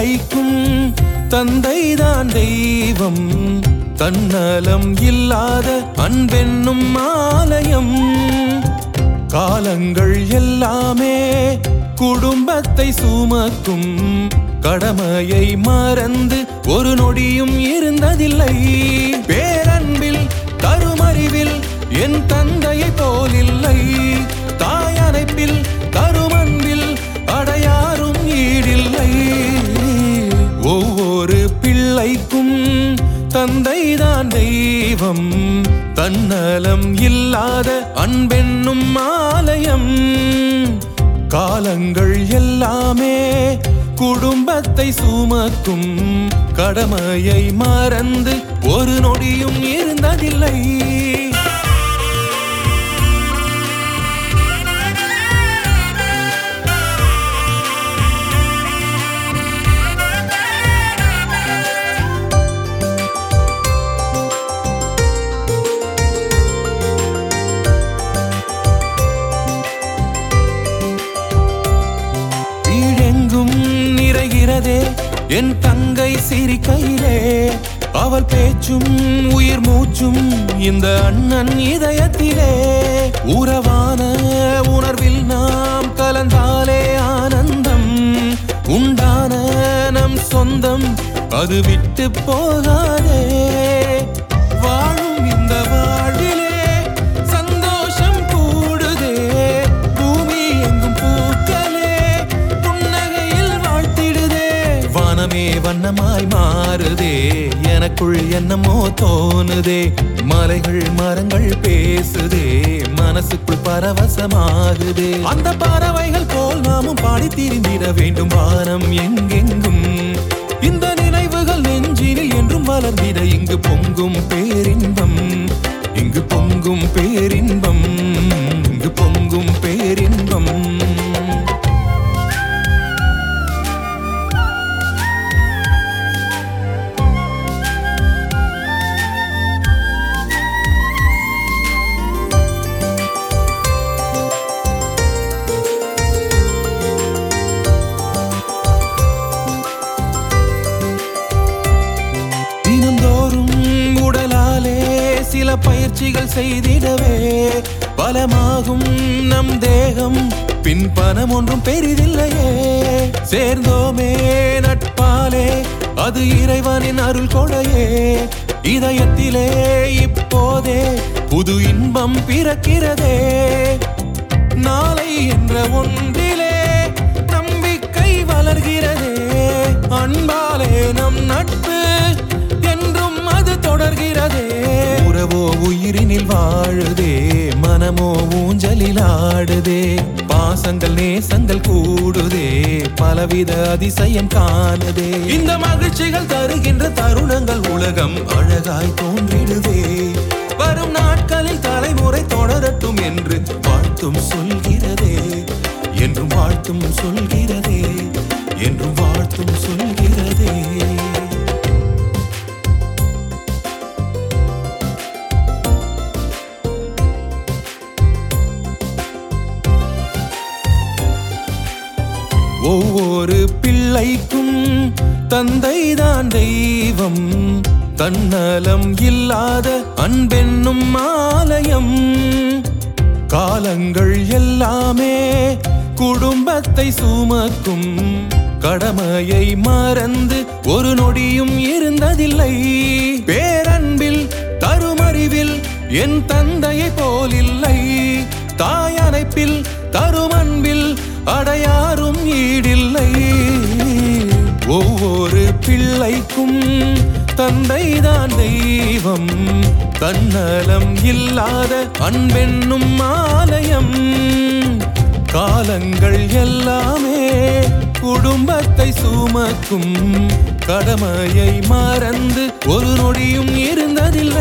பிள்ளைக்கும் தந்தைதான் தெய்வம் தன்னலம் இல்லாத அன்பென்னும் ஆலயம் காலங்கள் எல்லாமே குடும்பத்தை சுமக்கும் கடமையை மறந்து ஒரு நொடியும் இருந்ததில்லை பேரன்பில் தருமறிவில் என் தந்தையை போலில்லை தாயணைப்பில் தருமன்பில் அடையாரும் ஈடில்லை ஒவ்வொரு பிள்ளைக்கும் தந்தைதான் தெய்வம் தன்னலம் இல்லாத அன்பென்னும் ஆலயம் காலங்கள் எல்லாமே குடும்பத்தை சுமக்கும் கடமையை மறந்து ஒரு நொடியும் இருந்ததில்லை வீடெங்கும் நிறைகிறதே என் தங்கை சிரிக்கையிலே அவள் பேச்சும் உயிர் மூச்சும் இந்த அண்ணன் இதயத்திலே உறவான உணர்வில் நாம் கலந்தாலே ஆனந்தம் உண்டான நம் சொந்தம் அது விட்டு போகாதே வாழும் இந்த வாழ்விலே சந்தோஷம் கூடுதே பூமி எங்கும் பூக்களே புன்னகையில் வாழ்த்திடுதே வானமே வண்ணமாய் மாறுதே எனக்குள் என்னமோ தோணுதே மலைகள் மரங்கள் பேசுதே மனசுக்குள் பரவசமாகுதே அந்த பறவைகள் போல் நாமும் பாடி திரிந்திட வேண்டும் வானம் எங்கெங்கும் இந்த நினைவுகள் நெஞ்சினில் என்றும் வளர்ந்திட இங்கு பொங்கும் பேரின்பம் இங்கு பொங்கும் பேரின்பம் இங்கு பொங்கும் பேரின்பம் தினந்தோறும் உடலாலே சில பயிற்சிகள் செய்திடவே பலமாகும் நம் தேகம் பின் பணம் ஒன்றும் பெரிதில்லையே சேர்ந்தோமே நட்பாலே அது இறைவனின் அருள் கொடையே இதயத்திலே இப்போதே புது இன்பம் பிறக்கிறதே நாளை என்ற ஒன்றிலே நம்பிக்கை வளர்கிறதே அன்பாலே நம் நட்பு என்றும் அது தொடர்கிறதே உறவோ உயிரினில் வாழுதே மனமோ ஊஞ்சலில் ஆடுதே பாசங்கள் நேசங்கள் கூடுதே பலவித அதிசயம் காணுதே இந்த மகிழ்ச்சிகள் தருகின்ற தருணங்கள் உலகம் அழகாய் தோன்றிடுதே வரும் நாட்களில் தலைமுறை தொடரட்டும் என்று வாழ்த்தும் சொல்கிறதே என்றும் வாழ்த்தும் சொல்கிறதே என்றும் வாழ்த்தும் சொல்கிறதே ஒவ்வொரு பிள்ளைக்கும் தந்தைதான் தெய்வம் தன்னலம் இல்லாத அன்பென்னும் ஆலயம் காலங்கள் எல்லாமே குடும்பத்தை சுமக்கும் கடமையை மறந்து ஒரு நொடியும் இருந்ததில்லை பேரன்பில் தருமறிவில் என் தந்தையை போலில்லை தாயணைப்பில் தருமன்பில் அடையாரும் ஈடில்லை ஒவ்வொரு பிள்ளைக்கும் தந்தைதான் தெய்வம் தன்னலம் இல்லாத அன்பென்னும் ஆலயம் காலங்கள் எல்லாமே குடும்பத்தை சுமக்கும் கடமையை மறந்து ஒரு நொடியும் இருந்ததில்லை